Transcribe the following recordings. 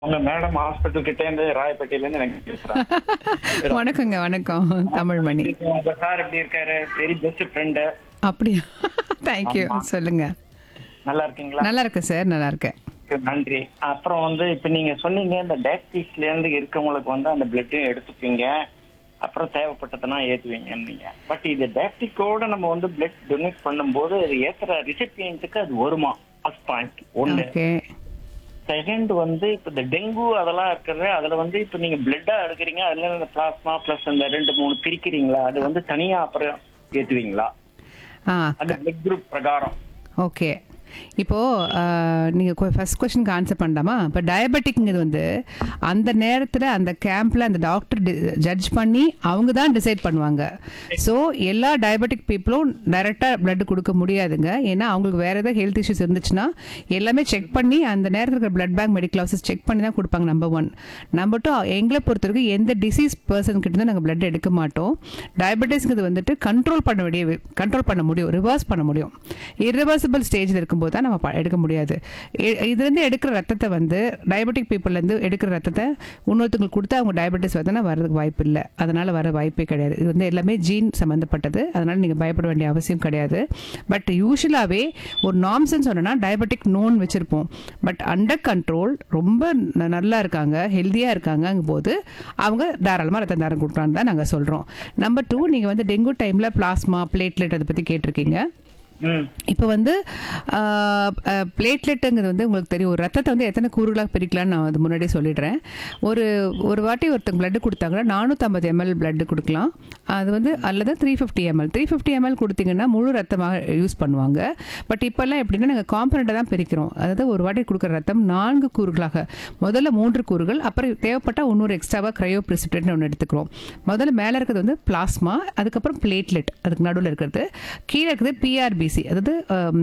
உங்க madam hospital கிட்ட இருந்து ராயப்பேட்டையில இருந்து எனக்கு பேசுறேன் வணக்கங்க வணக்கம் தமிழ்மணி உங்க சார் எப்படி இருக்காரு வெரி பெஸ்ட் ஃப்ரெண்டு அப்படியா தேங்க்யூ சொல்லுங்க நல்லா இருக்கீங்களா நல்லா இருக்கேன் சார் நல்லா இருக்கேன் நன்றி அப்புறம் வந்து இப்ப நீங்க சொன்னீங்க இந்த டயபிட்டிஸ்ல இருந்து இருக்கவங்களுக்கு வந்து அந்த பிளட்டையும் எடுத்துப்பீங்க அப்புறம் தேவைப்பட்டதுன்னா ஏத்துவீங்கன்னீங்க பட் இது டயபிட்டிக்கோட நம்ம வந்து பிளட் டொனேட் பண்ணும்போது அது ஏத்துற ரிசிபியன்ட்டுக்கு அது வருமா ஃபர்ஸ்ட் பாயிண்ட் ஒண்ணு ஓகே செகண்ட் வந்து இப்ப இந்த டெங்கு அதெல்லாம் இருக்கிறது அதுல வந்து இப்ப நீங்க பிளட்டா எடுக்கிறீங்க அதுல இந்த பிளாஸ்மா பிளஸ் இந்த ரெண்டு மூணு பிரிக்கிறீங்களா அது வந்து தனியா அப்புறம் ஏத்துவீங்களா ஆ அந்த பிளட் குரூப் பிரகாரம் ஓகே இப்போ ஆஹ், நீங்க ஃபர்ஸ்ட் கொஸ்டினுக்கு ஆன்சர் பண்ணலாமா இப்போ டயபெட்டிக்ங்கிறது வந்து அந்த நேரத்தில் அந்த கேம்ப்ல அந்த டாக்டர் ஜட்ஜ் பண்ணி அவங்க தான் டிசைட் பண்ணுவாங்க ஸோ எல்லா டயபெட்டிக் பீப்புளும் டைரெக்டாக blood கொடுக்க முடியாதுங்க ஏன்னா அவங்களுக்கு வேற ஏதாவது ஹெல்த் இஷ்யூஸ் இருந்துச்சுன்னா எல்லாமே செக் பண்ணி அந்த நேரத்தில் இருக்கிற blood bank medical office check பண்ணி தான் கொடுப்பாங்க நம்பர் ஒன் நம்பர் டூ எங்களை பொறுத்தவரைக்கும் எந்த டிசீஸ் பர்சன் கிட்ட நாங்கள் blood எடுக்க மாட்டோம் டயபெட்டிஸ்ங்கிறது வந்துட்டு கண்ட்ரோல் பண்ண வேண்டிய கண்ட்ரோல் பண்ண முடியும் ரிவர்ஸ் பண்ண முடியும் irreversible ஸ்டேஜில் இருக்கும்போது தான் நம்ம ப- எடுக்க முடியாது இ- இதுலேருந்து எடுக்கிற ரத்தத்தை வந்து டயபெட்டிக் பீப்புள்லேருந்து எடுக்கிற ரத்தத்தை இன்னொருத்தவங்களுக்கு கொடுத்தா அவங்க டயபெட்டிஸ் வந்தனா வரதுக்கு வாய்ப்பு இல்லை அதனால் வர வாய்ப்பே கிடையாது இது வந்து எல்லாமே ஜீன் சம்மந்தப்பட்டது அதனால் நீங்கள் பயப்பட வேண்டிய அவசியம் கிடையாது பட் யூஸ்வலாகவே ஒரு நாம்ஸ்ன்னு சொன்னோன்னா டயபெட்டிக் நோன் வச்சுருப்போம் பட் அண்டர் கண்ட்ரோல் ரொம்ப ந- நல்லா இருக்காங்க ஹெல்த்தியாக இருக்காங்கங்கும் போது அவங்க தாராளமாக ரத்த தாரம் கொடுக்கலான்னு தான் நாங்கள் சொல்கிறோம் நம்பர் டூ நீங்கள் வந்து டெங்கு டைமில் பிளாஸ்மா பிளேட்லெட் அதை பற்றி கேட்டிருக்கீங்க ம் இப்போ வந்து பிளேட்லெட்டுங்கிறது வந்து உங்களுக்கு தெரியும் ஒரு ரத்தத்தை வந்து எத்தனை கூறுகளாக பிரிக்கலாம்னு நான் அது முன்னாடியே சொல்லிடுறேன் ஒரு ஒரு வாட்டி ஒருத்தங்க blood கொடுத்தாங்கன்னா நானூற்றம்பது எம்எல் blood கொடுக்கலாம் அது வந்து அல்லது three fifty ML three fifty ML கொடுத்தீங்கன்னா முழு ரத்தமாக யூஸ் பண்ணுவாங்க பட் இப்போல்லாம் எப்படின்னா நாங்கள் காம்பனண்ட்டை தான் பிரிக்கிறோம் அதாவது ஒரு வாட்டி கொடுக்குற ரத்தம் நான்கு கூறுகளாக முதல்ல மூன்று கூறுகள் அப்புறம் தேவைப்பட்டால் இன்னொரு எக்ஸ்ட்ராவாக க்ரையோ பிரிசிப்டேட்னு ஒன்று எடுத்துக்கிறோம் முதல்ல மேலே இருக்கிறது வந்து பிளாஸ்மா அதுக்கப்புறம் பிளேட்லெட் அதுக்கு நடுவில் இருக்கிறது கீழே இருக்கிறது பிஆர்பிசி அதாவது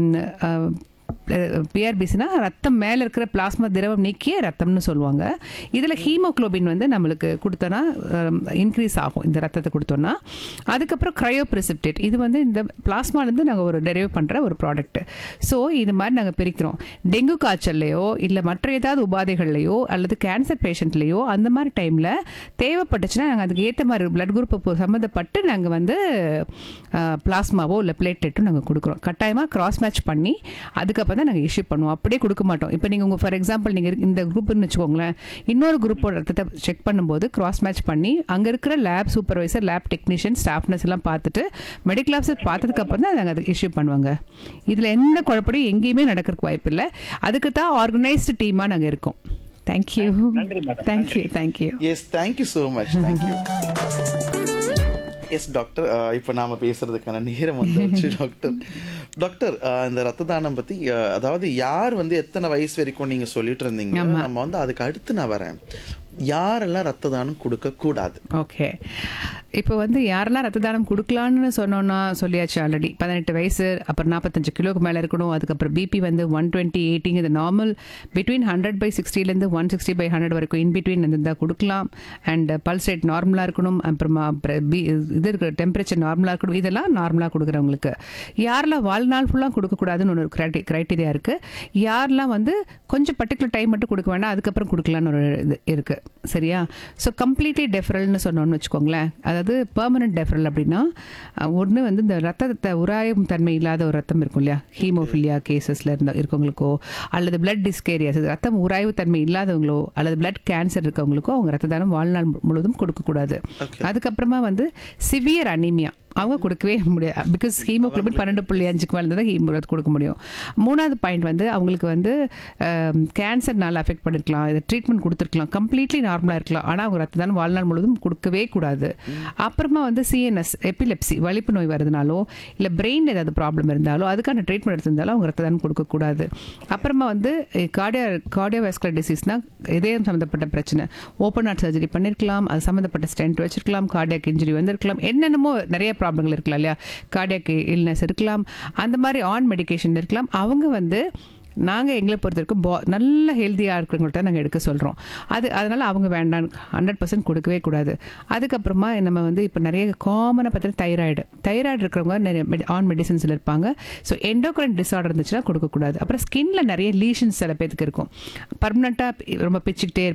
பிஆர்பிசினா ரத்தம் மேலே இருக்கிற பிளாஸ்மா திரவம் நீக்கிய ரத்தம்னு சொல்லுவாங்க இதில் ஹீமோக்ளோபின் வந்து நம்மளுக்கு கொடுத்தோன்னா இன்க்ரீஸ் ஆகும் இந்த ரத்தத்தை கொடுத்தோன்னா அதுக்கப்புறம் க்ரையோ பிரிசிப்டேட் இது வந்து இந்த பிளாஸ்மாலேருந்து நாங்கள் ஒரு டெரைவ் பண்ணுற ஒரு ப்ராடக்ட் ஸோ இது மாதிரி நாங்கள் பிரிக்கிறோம் டெங்கு காய்ச்சல்லையோ இல்லை மற்ற ஏதாவது உபாதைகள்லையோ அல்லது கேன்சர் பேஷண்ட்லேயோ அந்த மாதிரி டைமில் தேவைப்பட்டுச்சுன்னா நாங்கள் அதுக்கு ஏற்ற மாதிரி பிளட் குரூப்பை சம்மந்தப்பட்டு நாங்கள் வந்து பிளாஸ்மாவோ இல்லை பிளேட்லெட்டோ நாங்கள் கொடுக்குறோம் கட்டாயமாக கிராஸ் மேட்ச் பண்ணி அதுக்கப்புறம் தான் நாங்கள் இஷ்யூ பண்ணுவோம் அப்படியே கொடுக்க மாட்டோம் இப்போ நீங்கள் உங்கள் ஃபார் எக்ஸாம்பிள் நீங்கள் இந்த குரூப்னு வச்சுக்கோங்களேன் இன்னொரு குரூப்போட ரத்தத்தை செக் பண்ணும்போது கிராஸ் மேட்ச் பண்ணி அங்கே இருக்கிற lab supervisor lab technician staff nurse எல்லாம் பார்த்துட்டு மெடிக்கல் ஆஃபீஸர் பார்த்ததுக்கப்புறம் தான் நாங்கள் அதுக்கு இஷ்யூ பண்ணுவாங்க இதில் எந்த குழப்படியும் எங்கேயுமே நடக்கிறதுக்கு வாய்ப்பு இல்லை அதுக்கு தான் ஆர்கனைஸ்டு டீமாக நாங்கள் இருக்கோம் தேங்க்யூ நன்றி madam thank you thank you yes thank you so much thank you yes doctor இப்போ நாம பேசுறதுக்கான நேரம் வந்துருச்சு டாக்டர் டாக்டர் அஹ், இந்த ரத்த தானம் பத்தி அஹ், அதாவது யார் வந்து எத்தனை வயசு வரைக்கும் நீங்க சொல்லிட்டு இருந்தீங்க நம்ம வந்து அதுக்கு அடுத்து நான் வரேன் யாரெல்லாம் ரத்த தானம் கொடுக்க கூடாது ஓகே இப்போ வந்து யாரெல்லாம் ரத்த தானம் கொடுக்கலான்னு சொன்னோன்னா சொல்லியாச்சு ஆல்ரெடி பதினெட்டு வயசு அப்புறம் நாற்பத்தஞ்சு கிலோக்கு மேலே இருக்கணும் அதுக்கப்புறம் பிபி வந்து ஒன் டுவெண்ட்டி எயிட்டிங் இது நார்மல் பிட்வீன் ஹண்ட்ரட் பை சிக்ஸ்டிலேருந்து ஒன் சிக்ஸ்டி பை ஹண்ட்ரட் வரைக்கும் இன் பிட்வீன் இருந்தால் கொடுக்கலாம் அண்ட் பல்ஸ் ரேட் நார்மலாக இருக்கணும் அப்புறமா அப்புறம் பி இது இருக்கிற டெம்பரேச்சர் நார்மலாக இருக்கணும் இதெல்லாம் நார்மலாக கொடுக்குறவங்களுக்கு யாரெல்லாம் வாழ்நாள் ஃபுல்லாக கொடுக்கக்கூடாதுன்னு ஒன்று கிரைட்டி க்ரைட்டீரியா இருக்குது யாரெல்லாம் வந்து கொஞ்சம் பர்டிகுலர் டைம் மட்டும் கொடுக்க வேண்டாம் அதுக்கப்புறம் கொடுக்கலான்னு ஒரு இது இருக்குது சரியா ஸோ கம்ப்ளீட்லி டெஃபரல்னு சொன்னோன்னு வச்சுக்கோங்களேன் அதாவது பெர்மனன்ட் டெஃபரல் அப்படின்னா ஒன்று வந்து இந்த ரத்தத்தை உராயும் தன்மை இல்லாத ஒரு ரத்தம் இருக்கும் இல்லையா ஹீமோஃபிலியா கேசஸில் இருந்த இருக்கவங்களுக்கோ அல்லது பிளட் டிஸ்கேரியாஸ் ரத்தம் உராய்வு தன்மை இல்லாதவங்களோ அல்லது பிளட் கேன்சர் இருக்கவங்களுக்கோ அவங்க ரத்த தானம் வாழ்நாள் முழுவதும் கொடுக்கக்கூடாது அதுக்கப்புறமா வந்து சிவியர் அனீமியா அவங்க கொடுக்கவே முடியாது பிகாஸ் ஹீமோக்ளோபின் பன்னெண்டு புள்ளி அஞ்சுக்கு மேலே தான் ஹீமோ கொடுக்க முடியும் மூணாவது பாயிண்ட் வந்து அவங்களுக்கு வந்து கேன்சர்னால அஃபெக்ட் பண்ணிருக்கலாம் இது ட்ரீட்மெண்ட் கொடுத்துருக்கலாம் கம்ப்ளீட்லி நார்மலாக இருக்கலாம் ஆனால் அவங்க ரத்த தானம் வாழ்நாள் முழுவதும் கொடுக்கவே கூடாது அப்புறமா வந்து சிஎன்எஸ் எபிலெப்சி வலிப்பு நோய் வருதுனாலோ இல்லை பிரெயின் ஏதாவது ப்ராப்ளம் இருந்தாலோ அதுக்கான ட்ரீட்மெண்ட் எடுத்திருந்தாலும் அவங்க ரத்த தானம் கொடுக்கக்கூடாது அப்புறமா வந்து கார்டியா கார்டியோவாஸ்குலர் டிசீஸ்னால் இதயம் சம்மந்தப்பட்ட பிரச்சனை ஓப்பன் ஹார்ட் சர்ஜரி பண்ணியிருக்கலாம் அது சம்மந்தப்பட்ட ஸ்டென்ட் வச்சிருக்கலாம் கார்டியாக் இன்ஜுரி வந்திருக்கலாம் என்னென்னமோ நிறைய ப்ராப்ளங்கள் இருக்கலாம் இல்லையா கார்டியாக் இல்னஸ் இருக்கலாம் அந்த மாதிரி ஆன் மெடிகேஷன் இருக்கலாம் அவங்க வந்து நாங்கள் எங்களை பொறுத்த வரைக்கும் பா நல்ல ஹெல்த்தியாக இருக்கிறவங்கள்ட்ட நாங்கள் எடுக்க சொல்கிறோம் அது அதனால் அவங்க வேண்டாம் ஹண்ட்ரட் பர்சன்ட் கொடுக்கவே கூடாது அதுக்கப்புறமா நம்ம வந்து இப்போ நிறைய காமனாக பார்த்தீங்கன்னா தைராய்டு தைராய்டு இருக்கிறவங்க நிறைய ஆன் மெடிசன்ஸில் இருப்பாங்க ஸோ எண்டோக்ரைன் டிஸார்டர் இருந்துச்சுன்னா கொடுக்கக்கூடாது அப்புறம் ஸ்கின்ல நிறைய லீஷன்ஸ் சில பேத்துக்கு இருக்கும் பர்மனெண்ட்டாக ரொம்ப பிச்சுக்கிட்டே